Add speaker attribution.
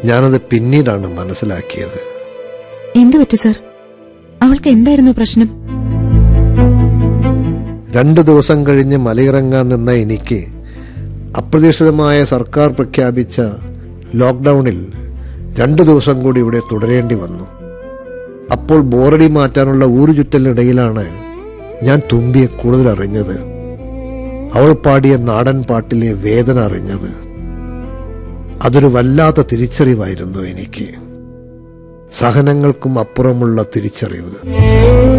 Speaker 1: ഞാനത് പിന്നീടാണ് മനസ്സിലാക്കിയത്
Speaker 2: എന്തു പറ്റി സർ അവൾക്ക് എന്തായിരുന്നു പ്രശ്നം
Speaker 1: രണ്ടു ദിവസം കഴിഞ്ഞ് മലയിറങ്ങാൻ നിന്ന എനിക്ക് അപ്രതീക്ഷിതമായ സർക്കാർ പ്രഖ്യാപിച്ച ലോക്ക്ഡൌണിൽ രണ്ടു ദിവസം കൂടി ഇവിടെ തുടരേണ്ടി വന്നു അപ്പോൾ ബോറടി മാറ്റാനുള്ള ഊരുചുറ്റലിനിടയിലാണ് ഞാൻ തുമ്പിയെ കൂടുതൽ അറിഞ്ഞത് അവൾ പാടിയ നാടൻ പാട്ടിലെ വേദന അറിഞ്ഞത് അതൊരു വല്ലാത്ത തിരിച്ചറിവായിരുന്നു എനിക്ക് സഹനങ്ങൾക്കും അപ്പുറമുള്ള തിരിച്ചറിവ്